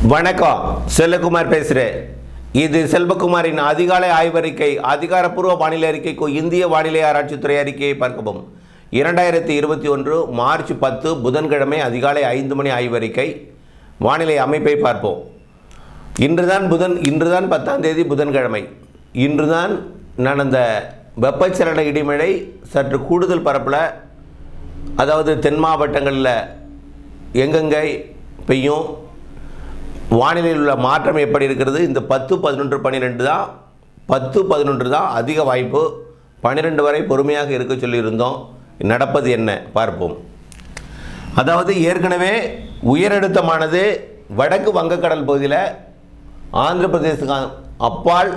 வணக்கம் செல்லகுமார் பேசுகிறேன் இது செல்வகுமாரின் அதிகாலை ஆய்வறிக்கை அதிகாரப்பூர்வ வானிலை அறிக்கைக்கு இந்திய வானிலை ஆராய்ச்சித்துறை அறிக்கையை பார்க்கவும் இரண்டாயிரத்தி இருபத்தி ஒன்று மார்ச் பத்து புதன்கிழமை அதிகாலை ஐந்து மணி ஆய்வறிக்கை வானிலை அமைப்பை பார்ப்போம் இன்றுதான் புதன் இன்றுதான் பத்தாம் தேதி புதன்கிழமை இன்றுதான் நான் அந்த வெப்பச்சலன இடிமழை சற்று கூடுதல் பரப்பில் அதாவது தென் மாவட்டங்களில் எங்கெங்கே பெய்யும் வானிலையில் உள்ள மாற்றம் எப்படி இருக்கிறது இந்த பத்து பதினொன்று பன்னிரெண்டு தான் பத்து பதினொன்று தான் அதிக வாய்ப்பு பன்னிரெண்டு வரை பொறுமையாக இருக்க சொல்லியிருந்தோம் நடப்பது என்ன பார்ப்போம் அதாவது ஏற்கனவே உயரழுத்தமானது வடக்கு வங்கக்கடல் பகுதியில் ஆந்திர பிரதேசத்துக்கு அப்பால்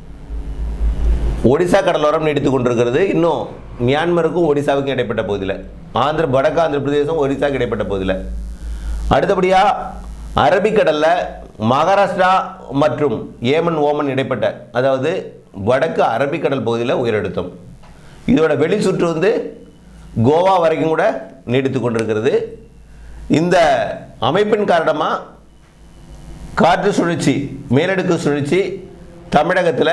ஒடிசா கடலோரம் நீடித்து கொண்டிருக்கிறது இன்னும் மியான்மருக்கும் ஒடிசாவுக்கும் இடைப்பட்ட பகுதியில் ஆந்திர வடக்கு ஆந்திர பிரதேசம் ஒடிசாவுக்கு இடைப்பட்ட பகுதியில் அடுத்தபடியாக அரபிக்கடலில் மகாராஷ்டிரா மற்றும் ஏமன் ஓமன் இடைப்பட்ட அதாவது வடக்கு அரபிக்கடல் பகுதியில் உயரழுத்தம் இதோட வெளி சுற்று வந்து கோவா வரைக்கும் கூட நீடித்து கொண்டிருக்கிறது இந்த அமைப்பின் காரணமாக காற்று சுழற்சி மேலடுக்கு சுழற்சி தமிழகத்தில்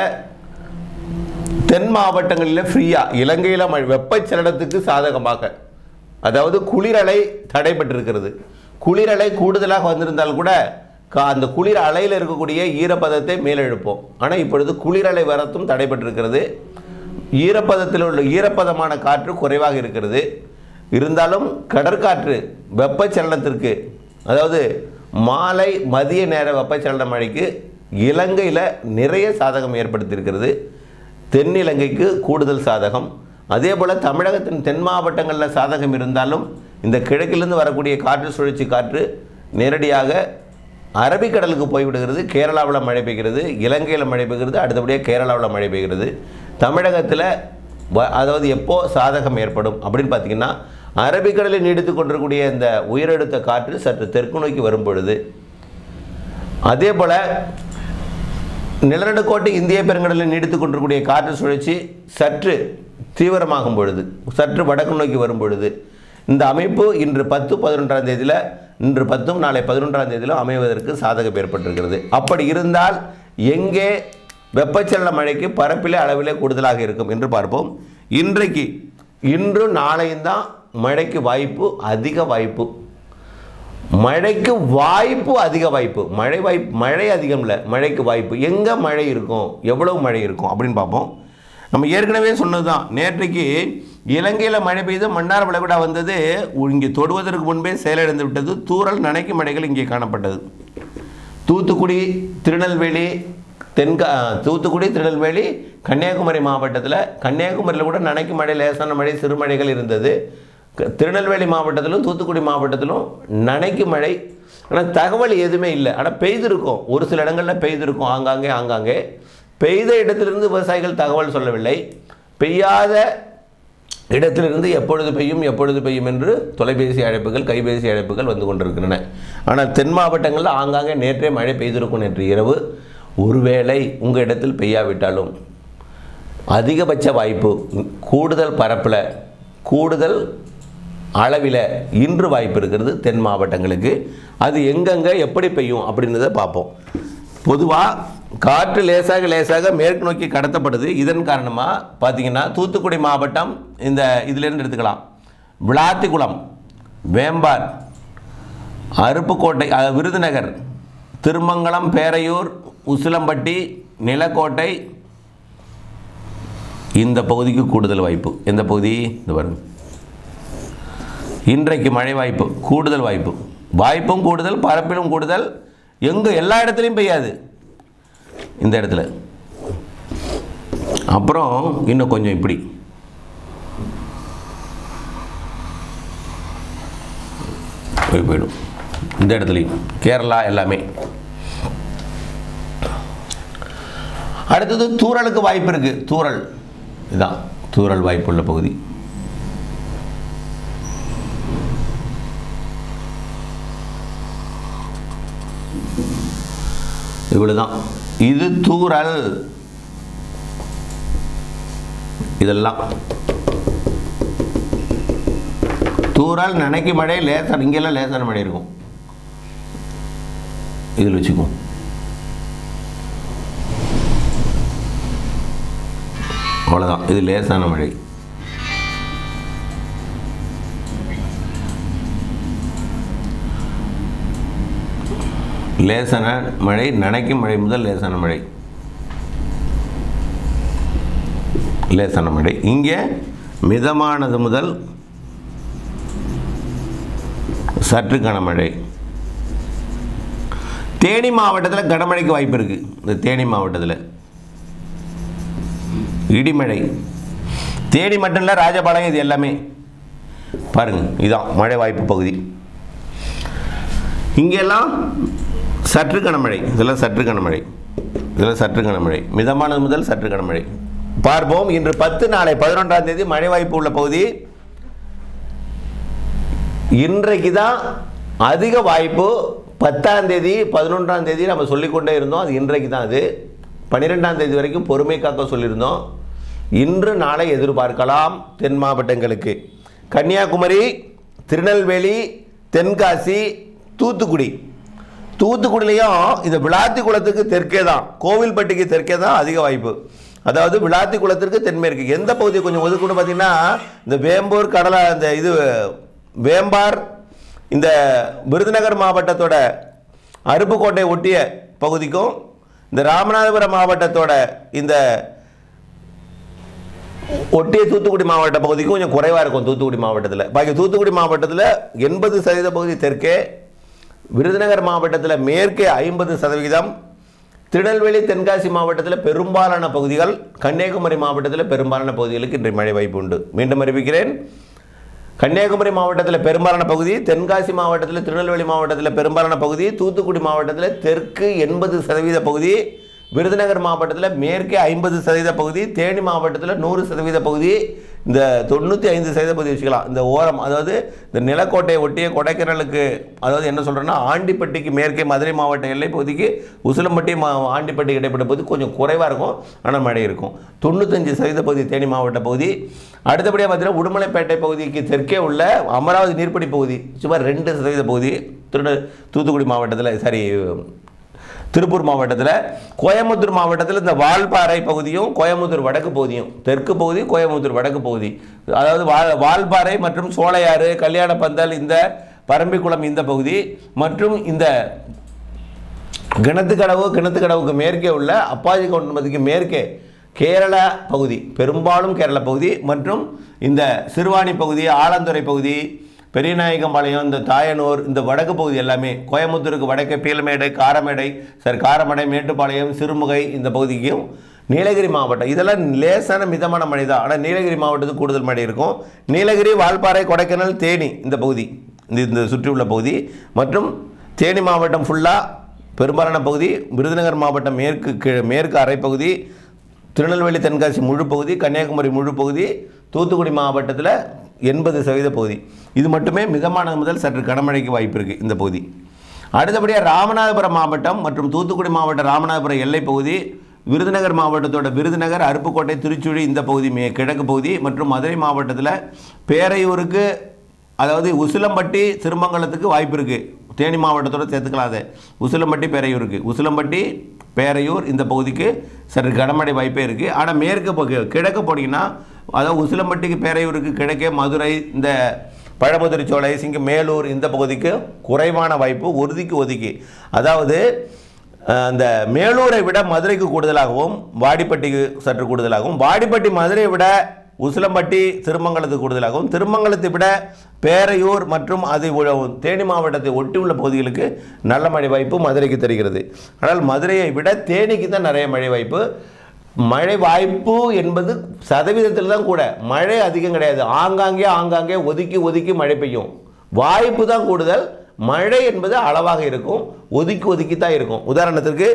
தென் மாவட்டங்களில் ஃப்ரீயாக இலங்கையில் மழை வெப்பச்சலனத்துக்கு சாதகமாக அதாவது குளிரலை தடைபட்டிருக்கிறது குளிரலை கூடுதலாக வந்திருந்தால் கூட கா- அந்த குளிர் அலையில் இருக்கக்கூடிய ஈரப்பதத்தை மேலெழுப்போம் ஆனால் இப்பொழுது குளிரலை வரத்தும் தடைபட்டிருக்கிறது ஈரப்பதத்தில் உள்ள ஈரப்பதமான காற்று குறைவாக இருக்கிறது இருந்தாலும் கடற்காற்று வெப்பச்சலனத்திற்கு அதாவது மாலை மதிய நேர வெப்பச்சலன மழைக்கு இலங்கையில் நிறைய சாதகம் ஏற்படுத்தியிருக்கிறது தென்னிலங்கைக்கு கூடுதல் சாதகம் அதே போல் தமிழகத்தின் தென் மாவட்டங்களில் சாதகம் இருந்தாலும் இந்த கிழக்கிலிருந்து வரக்கூடிய காற்று சுழற்சி காற்று நேரடியாக அரபிக்கடலுக்கு போய்விடுகிறது கேரளாவில் மழை பெய்கிறது இலங்கையில் மழை பெய்கிறது அடுத்தபடியாக கேரளாவில் மழை பெய்கிறது தமிழகத்தில் வ- அதாவது எப்போ சாதகம் ஏற்படும் அப்படின்னு பார்த்தீங்கன்னா அரபிக்கடலில் நீடித்து கொண்டிருக்கக்கூடிய இந்த உயரழுத்த காற்று சற்று தெற்கு நோக்கி வரும் பொழுது அதே போல் நிலநடுக்கோட்டு இந்திய பெருங்கடலில் நீடித்துக் கொண்டிருக்கக்கூடிய காற்று சுழற்சி சற்று தீவிரமாகும் பொழுது சற்று வடக்கு நோக்கி வரும் பொழுது இந்த அமைப்பு இன்று பத்து பதினொன்றாம் தேதியில் இன்று பத்தும் நாளை பதினொன்றாம் தேதியிலும் அமைவதற்கு சாதகம் ஏற்பட்டிருக்கிறது அப்படி இருந்தால் எங்கே வெப்பச்சலன மழைக்கு பரப்பிலே அளவிலே கூடுதலாக இருக்கும் என்று பார்ப்போம் இன்றைக்கு இன்று நாளையும் தான் மழைக்கு வாய்ப்பு அதிக வாய்ப்பு மழைக்கு வாய்ப்பு அதிக வாய்ப்பு மழை வாய்ப்பு மழை அதிகம் இல்லை மழைக்கு வாய்ப்பு எங்கே மழை இருக்கும் எவ்வளவு மழை இருக்கும் அப்படின்னு பார்ப்போம் நம்ம ஏற்கனவே சொன்னது தான் நேற்றைக்கு இலங்கையில் மழை பெய்து மன்னார் விளைவிடா வந்தது இங்கே தொடுவதற்கு முன்பே செயலிழந்து விட்டது தூறல் நனைக்கும் மழைகள் இங்கே காணப்பட்டது தூத்துக்குடி திருநெல்வேலி தென்கா தூத்துக்குடி திருநெல்வேலி கன்னியாகுமரி மாவட்டத்தில் கன்னியாகுமரியில் கூட நனைக்கும் மழை லேசான மழை சிறுமழைகள் இருந்தது க- திருநெல்வேலி மாவட்டத்திலும் தூத்துக்குடி மாவட்டத்திலும் நனைக்கும் மழை ஆனால் தகவல் எதுவுமே இல்லை ஆனால் பெய்திருக்கும் ஒரு சில இடங்களில் பெய்திருக்கும் ஆங்காங்கே ஆங்காங்கே பெய்த இடத்திலிருந்து விவசாயிகள் தகவல் சொல்லவில்லை பெய்யாத இடத்திலிருந்து எப்பொழுது பெய்யும் எப்பொழுது பெய்யும் என்று தொலைபேசி அழைப்புகள் கைபேசி அழைப்புகள் வந்து கொண்டிருக்கின்றன ஆனால் தென் மாவட்டங்களில் ஆங்காங்கே நேற்றே மழை பெய்திருக்கும் நேற்று இரவு ஒருவேளை உங்கள் இடத்தில் பெய்யாவிட்டாலும் அதிகபட்ச வாய்ப்பு கூடுதல் பரப்பில் கூடுதல் அளவில் இன்று வாய்ப்பு இருக்கிறது தென் மாவட்டங்களுக்கு அது எங்கெங்கே எப்படி பெய்யும் அப்படின்றத பார்ப்போம் பொதுவாக காற்று லேசாக லேசாக மேற்கு நோக்கி கடத்தப்படுது இதன் காரணமாக பார்த்தீங்கன்னா தூத்துக்குடி மாவட்டம் இந்த இதிலிருந்து எடுத்துக்கலாம் விளாத்திக்குளம் வேம்பார் அருப்புக்கோட்டை அஹ், விருதுநகர் திருமங்கலம் பேரையூர் உசிலம்பட்டி நிலக்கோட்டை இந்த பகுதிக்கு கூடுதல் வாய்ப்பு எந்த பகுதி இந்த வரும் இன்றைக்கு மழை வாய்ப்பு கூடுதல் வாய்ப்பு வாய்ப்பும் கூடுதல் பரப்பிலும் கூடுதல் எங்கே எல்லா இடத்துலையும் பெய்யாது இந்த இடத்துல அப்புறம் இன்னும் கொஞ்சம் இப்படி போய் போயிடும் இந்த இடத்துலையும் கேரளா எல்லாமே அடுத்தது தூறலுக்கு வாய்ப்பு இருக்கு தூறல் இதான் தூறல் வாய்ப்புள்ள பகுதி இவ்வளவுதான் இது தூறல் இதெல்லாம் தூறல் நனைக்கு மழை லேசான இங்கெல்லாம் லேசான மழை இருக்கும் இதில் வச்சுக்குவோம் அவ்வளோதான் இது லேசான மழை லேசான மழை நனைக்கும் மழை முதல் லேசான மழை லேசான மழை இங்கே மிதமானது முதல் சற்று கனமழை தேனி மாவட்டத்தில் கனமழைக்கு வாய்ப்பு இருக்குது இந்த தேனி மாவட்டத்தில் இடிமழை தேனி மட்டும் இல்லை ராஜபாளையம் இது எல்லாமே பாருங்கள் இதான் மழை வாய்ப்பு பகுதி இங்கெல்லாம் சற்று கனமழை இதெல்லாம் சற்று கனமழை இதெல்லாம் சற்று கனமழை மிதமானது முதல் சற்று கனமழை பார்ப்போம் இன்று பத்து நாளை பதினொன்றாம் தேதி மழை வாய்ப்பு உள்ள பகுதி இன்றைக்கு தான் அதிக வாய்ப்பு பத்தாம் தேதி பதினொன்றாம் தேதி நம்ம சொல்லிக்கொண்டே இருந்தோம் அது இன்றைக்கு தான் அது பன்னிரெண்டாம் தேதி வரைக்கும் பொறுமை காக்க சொல்லியிருந்தோம் இன்று நாளை எதிர்பார்க்கலாம் தென் மாவட்டங்களுக்கு கன்னியாகுமரி திருநெல்வேலி தென்காசி தூத்துக்குடி தூத்துக்குடிலையும் இந்த விளாத்தி குளத்துக்கு தெற்கே தான் கோவில்பட்டிக்கு தெற்கே தான் அதிக வாய்ப்பு அதாவது விளாத்தி குளத்திற்கு தென்மேற்கு எந்த பகுதி கொஞ்சம் ஒதுக்குன்னு பார்த்தீங்கன்னா இந்த வேம்பூர் கடலை இந்த இது வேம்பார் இந்த விருதுநகர் மாவட்டத்தோட அருப்புக்கோட்டை ஒட்டிய பகுதிக்கும் இந்த ராமநாதபுரம் மாவட்டத்தோட இந்த ஒட்டிய தூத்துக்குடி மாவட்ட பகுதிக்கும் கொஞ்சம் குறைவாக இருக்கும் தூத்துக்குடி மாவட்டத்தில் பாக்கி தூத்துக்குடி மாவட்டத்தில் எண்பது சதவீத பகுதி தெற்கே விருதுநகர் மாவட்டத்தில் மேற்கே ஐம்பது சதவிகிதம் திருநெல்வேலி தென்காசி மாவட்டத்தில் பெரும்பாலான பகுதிகள் கன்னியாகுமரி மாவட்டத்தில் பெரும்பாலான பகுதிகளுக்கு இன்றைய மழை வாய்ப்பு உண்டு மீண்டும் அறிவிக்கிறேன் கன்னியாகுமரி மாவட்டத்தில் பெரும்பாலான பகுதி தென்காசி மாவட்டத்தில் திருநெல்வேலி மாவட்டத்தில் பெரும்பாலான பகுதி தூத்துக்குடி மாவட்டத்தில் தெற்கு எண்பது சதவீத பகுதி விருதுநகர் மாவட்டத்தில் மேற்கே ஐம்பது சதவீத பகுதி தேனி மாவட்டத்தில் நூறு சதவீத பகுதி இந்த தொண்ணூற்றி ஐந்து சதவீத பகுதி வச்சுக்கலாம் இந்த ஓரம் அதாவது இந்த நிலக்கோட்டையை ஒட்டிய கொடைக்கானலுக்கு அதாவது என்ன சொல்கிறேன்னா ஆண்டிப்பட்டிக்கு மேற்கே மதுரை மாவட்ட எல்லை பகுதிக்கு உசிலம்பட்டி மா ஆண்டிப்பட்டி இடைப்பட்ட பகுதி கொஞ்சம் குறைவாக இருக்கும் ஆனால் மழை இருக்கும் தொண்ணூத்தஞ்சு சதவீத பகுதி தேனி மாவட்ட பகுதி அடுத்தபடியாக பார்த்தீங்கன்னா உடுமலைப்பேட்டை பகுதிக்கு தெற்கே உள்ள அமராவதி நீர்ப்பிடி பகுதி சுமார் ரெண்டு சதவீத பகுதி திரு தூத்துக்குடி மாவட்டத்தில் சாரி திருப்பூர் மாவட்டத்தில் கோயம்புத்தூர் மாவட்டத்தில் இந்த வால்பாறை பகுதியும் கோயம்புத்தூர் வடக்கு பகுதியும் தெற்கு பகுதி கோயம்புத்தூர் வடக்கு பகுதி அதாவது வால் வால்பாறை மற்றும் சோலையாறு கல்யாணப்பந்தல் இந்த பரம்பிக்குளம் இந்த பகுதி மற்றும் இந்த கிணத்துக்கடவு கிணத்துக்கடவுக்கு மேற்கே உள்ள அப்பாஜி கவுண்டமதிக்கு மேற்கே கேரள பகுதி பெரும்பாலும் கேரள பகுதி மற்றும் இந்த சிறுவாணி பகுதி ஆலந்துறை பகுதி பெரியநாயகம்பாளையம் இந்த தாயனூர் இந்த வடக்கு பகுதி எல்லாமே கோயம்புத்தூருக்கு வடக்கே பீலமேடை காரமேடை சரி காரமடை மேட்டுப்பாளையம் சிறுமுகை இந்த பகுதிக்கும் நீலகிரி மாவட்டம் இதெல்லாம் லேசான மிதமான மழை தான் ஆனால் நீலகிரி மாவட்டத்துக்கு கூடுதல் மழை இருக்கும் நீலகிரி வால்பாறை கொடைக்கானல் தேனி இந்த பகுதி இந்த இந்த சுற்றியுள்ள பகுதி மற்றும் தேனி மாவட்டம் ஃபுல்லாக பெரும்பாலான பகுதி விருதுநகர் மாவட்டம் மேற்கு கி- மேற்கு அரைப்பகுதி திருநெல்வேலி தென்காசி முழு பகுதி கன்னியாகுமரி முழு பகுதி தூத்துக்குடி மாவட்டத்தில் எண்பது சதவீத பகுதி இது மட்டுமே மிதமானது முதல் சற்று கனமழைக்கு வாய்ப்பு இருக்குது இந்த பகுதி அடுத்தபடியாக ராமநாதபுரம் மாவட்டம் மற்றும் தூத்துக்குடி மாவட்ட ராமநாதபுரம் எல்லைப் பகுதி விருதுநகர் மாவட்டத்தோட விருதுநகர் அருப்புக்கோட்டை திருச்சுழி இந்த பகுதி மே கிழக்கு பகுதி மற்றும் மதுரை மாவட்டத்தில் பேரையூருக்கு அதாவது உசிலம்பட்டி திருமங்கலத்துக்கு வாய்ப்பு இருக்குது தேனி மாவட்டத்தோட சேர்த்துக்கலாம் அதை உசிலம்பட்டி பேரையூருக்கு உசிலம்பட்டி பேரையூர் இந்த பகுதிக்கு சற்று கனமழை வாய்ப்பே இருக்குது ஆனால் மேற்கு பக்கம் கிழக்கு போனீங்கன்னா அதாவது உசிலம்பட்டிக்கு பேரையூருக்கு கிழக்கே மதுரை இந்த பழமுதிர்ச்சோலை சிங்க மேலூர் இந்த பகுதிக்கு குறைவான வாய்ப்பு உறுதிக்கு ஒதுக்கி அதாவது அஹ், அந்த மேலூரை விட மதுரைக்கு கூடுதலாகவும் வாடிப்பட்டிக்கு சற்று கூடுதலாகவும் வாடிப்பட்டி மதுரையை விட உசிலம்பட்டி திருமங்கலத்துக்கு கூடுதலாகவும் திருமங்கலத்தை விட பேரையூர் மற்றும் அதை உ- தேனி மாவட்டத்தை ஒட்டியுள்ள பகுதிகளுக்கு நல்ல மழை வாய்ப்பு மதுரைக்கு தெரிகிறது ஆனால் மதுரையை விட தேனிக்கு தான் நிறைய மழை வாய்ப்பு மழை வாய்ப்பு என்பது சதவீதத்தில் தான் கூட மழை அதிகம் கிடையாது ஆங்காங்கே ஆங்காங்கே ஒதுக்கி ஒதுக்கி மழை பெய்யும் வாய்ப்பு தான் கூடுதல் மழை என்பது அளவாக இருக்கும் ஒதுக்கி ஒதுக்கி தான் இருக்கும் உதாரணத்திற்கு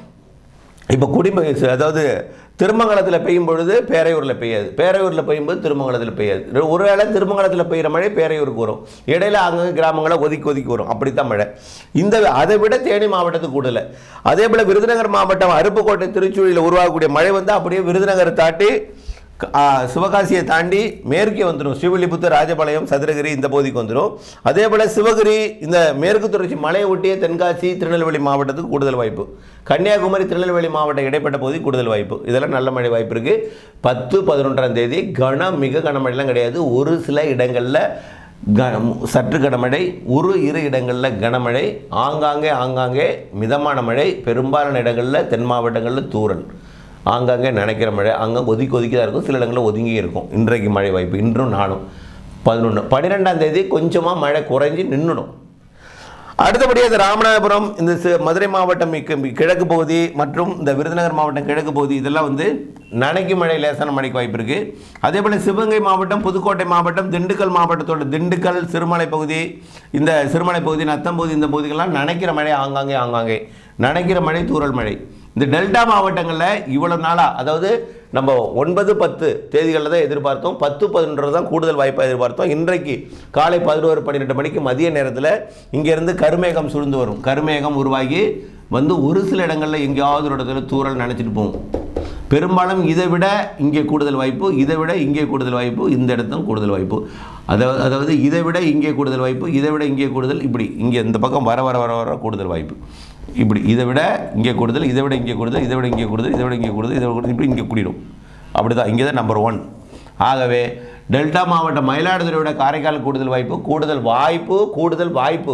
இப்போ குடிமை அதாவது திருமங்கலத்தில் பெய்யும் பொழுது பேரையூரில் பெய்யாது பேரையூரில் பெய்யும்போது திருமங்கலத்தில் பெய்யாது ஒரு வேளை திருமங்கலத்தில் பெய்கிற மழை பேரையூருக்கு வரும் இடையில அங்கங்கே கிராமங்களை ஒதுக்கி ஒதுக்கி வரும் அப்படித்தான் மழை இந்த அதை விட தேனி மாவட்டத்துக்கு கூடுதல அதே போல் விருதுநகர் மாவட்டம் அருப்புக்கோட்டை திருச்சூழியில் உருவாகக்கூடிய மழை வந்து அப்படியே விருதுநகரை தாட்டி க- ஆ, சிவகாசியை தாண்டி மேற்கே வந்துடும் ஸ்ரீவில்லிபுத்தூர் ராஜபாளையம் சதுரகிரி இந்த பகுதிக்கு வந்துடும் அதே போல் சிவகிரி இந்த மேற்கு தொடர்ச்சி மலையை ஒட்டிய தென்காசி திருநெல்வேலி மாவட்டத்துக்கு கூடுதல் வாய்ப்பு கன்னியாகுமரி திருநெல்வேலி மாவட்டம் இடைப்பட்ட பகுதி கூடுதல் வாய்ப்பு இதெல்லாம் நல்ல மழை வாய்ப்பு இருக்குது பத்து பதினொன்றாம் தேதி கன மிக கனமழைலாம் கிடையாது ஒரு சில இடங்களில் க சற்று கனமழை ஒரு இரு இடங்களில் கனமழை ஆங்காங்கே ஆங்காங்கே மிதமான மழை பெரும்பாலான இடங்களில் தென் மாவட்டங்களில் தூறல் ஆங்காங்கே நினைக்கிற மழை அங்கே ஒதுக்கி ஒதுக்கி தான் இருக்கும் சில இடங்களில் ஒதுங்கி இருக்கும் இன்றைக்கு மழை வாய்ப்பு இன்றும் நாளும் பதினொன்று பன்னிரெண்டாம் தேதி கொஞ்சமாக மழை குறைஞ்சி நின்றுடும் அடுத்தபடியாக இந்த ராமநாதபுரம் இந்த சி- மதுரை மாவட்டம் மிக்க- மி- கிழக்கு பகுதி மற்றும் இந்த விருதுநகர் மாவட்டம் கிழக்கு பகுதி இதெல்லாம் வந்து நனைக்கு மழை லேசான மழைக்கு வாய்ப்பு இருக்குது அதே போல் சிவகங்கை மாவட்டம் புதுக்கோட்டை மாவட்டம் திண்டுக்கல் மாவட்டத்தோட திண்டுக்கல் சிறுமலை பகுதி இந்த சிறுமலை பகுதி நத்தம் பகுதி இந்த பகுதிகள்லாம் நனைக்கிற மழை ஆங்காங்கே ஆங்காங்கே நனைக்கிற மழை தூறல் மழை இந்த டெல்டா மாவட்டங்களில் இவ்வளவு நாளாக அதாவது நம்ம ஒன்பது பத்து தேதிகளில் தான் எதிர்பார்த்தோம் பத்து பதினொன்று தான் கூடுதல் வாய்ப்பாக எதிர்பார்த்தோம் இன்றைக்கு காலை பதினோரு பன்னிரெண்டு மணிக்கு மதிய நேரத்தில் இங்கேருந்து கருமேகம் சுழ்ந்து வரும் கருமேகம் உருவாகி வந்து ஒரு சில இடங்களில் எங்கேயாவது ஒரு இடத்துல தூறல் நினச்சிட்டு போகும் பெரும்பாலும் இதை விட இங்கே கூடுதல் வாய்ப்பு இதை விட இங்கே கூடுதல் வாய்ப்பு இந்த இடத்தும் கூடுதல் வாய்ப்பு அதாவது அதாவது இதை விட இங்கே கூடுதல் வாய்ப்பு இதை விட இங்கே கூடுதல் இப்படி இங்கே இந்த பக்கம் வர வர வர வர கூடுதல் வாய்ப்பு இப்படி இதை விட இங்கே கூடுதல் இதை விட இங்கே கூடுதல் இதை விட இங்கே கூடுதல் இதை விட இங்கே கூடுதல் இதை விட கூடுதல் இப்படி இங்கே கூடிடும் அப்படி தான் இங்கே தான் நம்பர் ஒன் ஆகவே டெல்டா மாவட்டம் மயிலாடுதுறையோட காரைக்கால் கூடுதல் வாய்ப்பு கூடுதல் வாய்ப்பு கூடுதல் வாய்ப்பு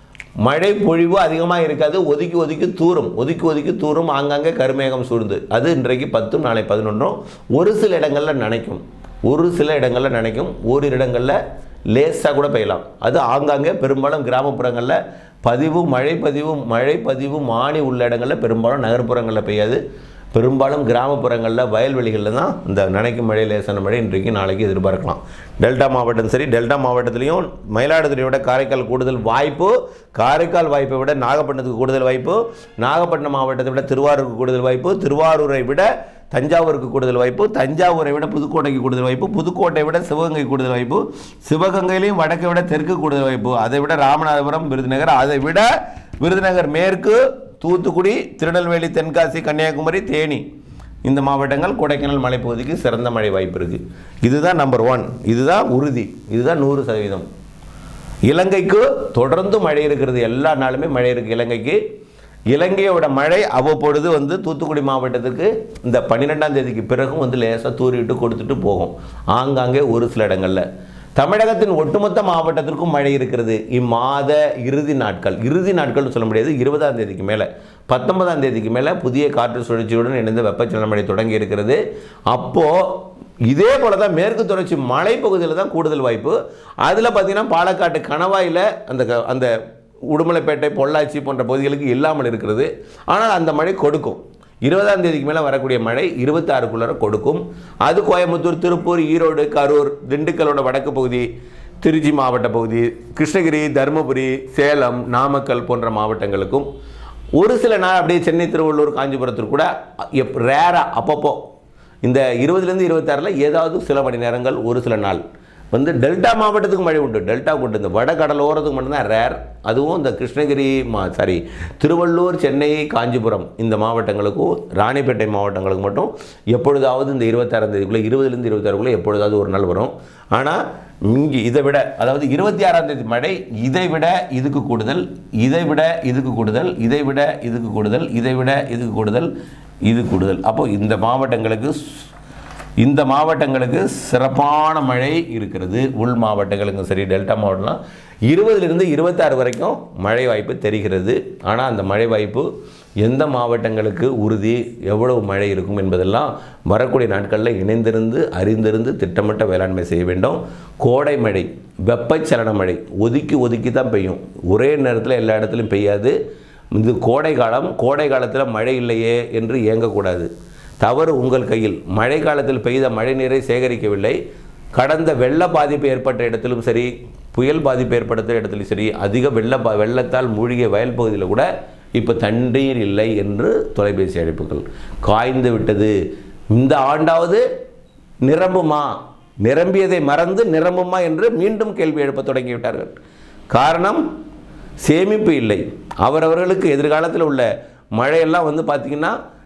மழை பொழிவு அதிகமாக இருக்காது ஒதுக்கி ஒதுக்கி தூரும் ஒதுக்கி ஒதுக்கி தூரும் ஆங்காங்கே கருமேகம் சூழ்ந்து அது இன்றைக்கு பத்தும் நாளை பதினொன்றும் ஒரு சில இடங்களில் நனைக்கும் ஒரு சில இடங்களில் நனைக்கும் ஓரிரு இடங்களில் லேசாக கூட பெய்யலாம் அது ஆங்காங்கே பெரும்பாலும் கிராமப்புறங்களில் பதிவு மழை பதிவு மழை பதிவு மானி உள்ள இடங்களில் பெரும்பாலும் நகர்ப்புறங்களில் பெய்யாது பெரும்பாலும் கிராமப்புறங்களில் வயல்வெளிகளில் தான் இந்த நனைக்கும் மழை லேசான மழை இன்றைக்கு நாளைக்கு எதிர்பார்க்கலாம் டெல்டா மாவட்டம் சரி டெல்டா மாவட்டத்திலையும் மயிலாடுதுறையோட காரைக்கால் கூடுதல் வாய்ப்பு காரைக்கால் வாய்ப்பை விட நாகப்பட்டினத்துக்கு கூடுதல் வாய்ப்பு நாகப்பட்டினம் மாவட்டத்தை விட திருவாரூருக்கு கூடுதல் வாய்ப்பு திருவாரூரை விட தஞ்சாவூருக்கு கூடுதல் வாய்ப்பு தஞ்சாவூரை விட புதுக்கோட்டைக்கு கூடுதல் வாய்ப்பு புதுக்கோட்டை விட சிவகங்கை கூடுதல் வாய்ப்பு சிவகங்கையிலையும் வடக்கை விட தெற்கு கூடுதல் வாய்ப்பு அதை விட ராமநாதபுரம் விருதுநகர் அதை விட விருதுநகர் மேற்கு தூத்துக்குடி திருநெல்வேலி தென்காசி கன்னியாகுமரி தேனி இந்த மாவட்டங்கள் கொடைக்கானல் மலைப்பகுதிக்கு சிறந்த மழை வாய்ப்பு இருக்குது இதுதான் நம்பர் ஒன் இதுதான் உறுதி இதுதான் நூறு சதவீதம் இலங்கைக்கு தொடர்ந்து மழை இருக்கிறது எல்லா நாளுமே மழை இருக்குது இலங்கைக்கு இலங்கையோட மழை அவ்வப்பொழுது வந்து தூத்துக்குடி மாவட்டத்துக்கு இந்த பன்னிரெண்டாம் தேதிக்கு பிறகும் வந்து லேசாக தூரிட்டு கொடுத்துட்டு போகும் ஆங்காங்கே ஒரு சில இடங்களில் தமிழகத்தின் ஒட்டுமொத்த மாவட்டத்திற்கும் மழை இருக்கிறது இம்மாத இறுதி நாட்கள் இறுதி நாட்கள்னு சொல்ல முடியாது இருபதாம் தேதிக்கு மேலே பத்தொன்பதாம் தேதிக்கு மேலே புதிய காற்று சுழற்சியுடன் இணைந்த வெப்பச்சலன மழை தொடங்கி இருக்கிறது அப்போது இதே போல தான் மேற்கு தொடர்ச்சி மலைப்பகுதியில் தான் கூடுதல் வாய்ப்பு அதில் பார்த்தீங்கன்னா பாலக்காட்டு கணவாயில் அந்த க- அந்த உடுமலைப்பேட்டை பொள்ளாச்சி போன்ற பகுதிகளுக்கு இல்லாமல் இருக்கிறது ஆனால் அந்த மழை கொடுக்கும் இருபதாம் தேதிக்கு மேலே வரக்கூடிய மழை இருபத்தாறுக்குள்ளார கொடுக்கும் அது கோயம்புத்தூர் திருப்பூர் ஈரோடு கரூர் திண்டுக்கலோட வடக்கு பகுதி திருச்சி மாவட்ட பகுதி கிருஷ்ணகிரி தருமபுரி சேலம் நாமக்கல் போன்ற மாவட்டங்களுக்கும் ஒரு சில நாள் அப்படியே சென்னை திருவள்ளூர் காஞ்சிபுரத்திற்கு கூட எப் ரேராக அப்பப்போ இந்த இருபதுலேருந்து இருபத்தாறில் ஏதாவது சில மணி நேரங்கள் ஒரு சில நாள் வந்து டெல்டா மாவட்டத்துக்கு மழை உண்டு டெல்டா உண்டு இந்த வட கடலோரத்துக்கு மட்டும்தான் ரேர் அதுவும் இந்த கிருஷ்ணகிரி மா சாரி திருவள்ளூர் சென்னை காஞ்சிபுரம் இந்த மாவட்டங்களுக்கும் ராணிப்பேட்டை மாவட்டங்களுக்கு மட்டும் எப்பொழுதாவது இந்த இருபத்தாறாம் தேதிக்குள்ளே இருபதுலேருந்து இருபத்தாறுக்குள்ளே எப்பொழுதாவது ஒரு நாள் வரும் ஆனால் இங்கே இதை விட அதாவது இருபத்தி ஆறாம் தேதி மழை இதை விட இதுக்கு கூடுதல் இதை விட இதுக்கு கூடுதல் இதை விட இதுக்கு கூடுதல் இதை விட இதுக்கு கூடுதல் இது கூடுதல் அப்போ இந்த மாவட்டங்களுக்கு ஸ்- இந்த மாவட்டங்களுக்கு சிறப்பான மழை இருக்கிறது உள் மாவட்டங்களுக்கும் சரி டெல்டா மாவட்டம்லாம் இருபதுலேருந்து இருபத்தாறு வரைக்கும் மழை வாய்ப்பு தெரிகிறது ஆனால் அந்த மழை வாய்ப்பு எந்த மாவட்டங்களுக்கு உறுதி எவ்வளவு மழை இருக்கும் என்பதெல்லாம் வரக்கூடிய நாட்களில் இணைந்திருந்து அறிந்திருந்து திட்டமிட்ட வேளாண்மை செய்ய வேண்டும் கோடை மழை வெப்பச்சலன மழை ஒதுக்கி ஒதுக்கி தான் பெய்யும் ஒரே நேரத்தில் எல்லா இடத்துலையும் பெய்யாது இது கோடை காலம் கோடை காலத்தில் மழை இல்லையே என்று ஏங்கக்கூடாது தவறு உங்கள் கையில் மழை காலத்தில் பெய்த மழை நீரை சேகரிக்கவில்லை கடந்த வெள்ள பாதிப்பு ஏற்பட்ட இடத்திலும் சரி புயல் பாதிப்பு ஏற்படுத்த இடத்திலும் சரி அதிக வெள்ள பா வெள்ளத்தால் மூழ்கிய வயல் பகுதியில் கூட இப்போ தண்ணீர் இல்லை என்று தொலைபேசி அழைப்புகள் காய்ந்து விட்டது இந்த ஆண்டாவது நிரம்புமா நிரம்பியதை மறந்து நிரம்புமா என்று மீண்டும் கேள்வி எழுப்ப தொடங்கிவிட்டார்கள் காரணம் சேமிப்பு இல்லை அவரவர்களுக்கு எதிர்காலத்தில் உள்ள மழையெல்லாம் வந்து பார்த்திங்கன்னா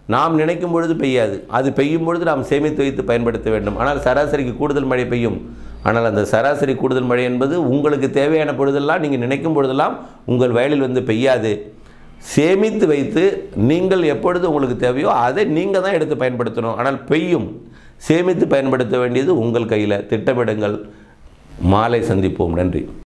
நாம் நினைக்கும் பொழுது பெய்யாது அது பெய்யும் பொழுது நாம் சேமித்து வைத்து பயன்படுத்த வேண்டும் ஆனால் சராசரிக்கு கூடுதல் மழை பெய்யும் ஆனால் அந்த சராசரி கூடுதல் மழை என்பது உங்களுக்கு தேவையான பொழுதெல்லாம் நீங்கள் நினைக்கும் பொழுதெல்லாம் உங்கள் வயலில் வந்து பெய்யாது சேமித்து வைத்து நீங்கள் எப்பொழுது உங்களுக்கு தேவையோ அதை நீங்கள் தான் எடுத்து பயன்படுத்தணும் ஆனால் பெய்யும் சேமித்து பயன்படுத்த வேண்டியது உங்கள் கையில் திட்டமிடுங்கள் மாலை சந்திப்போம் நன்றி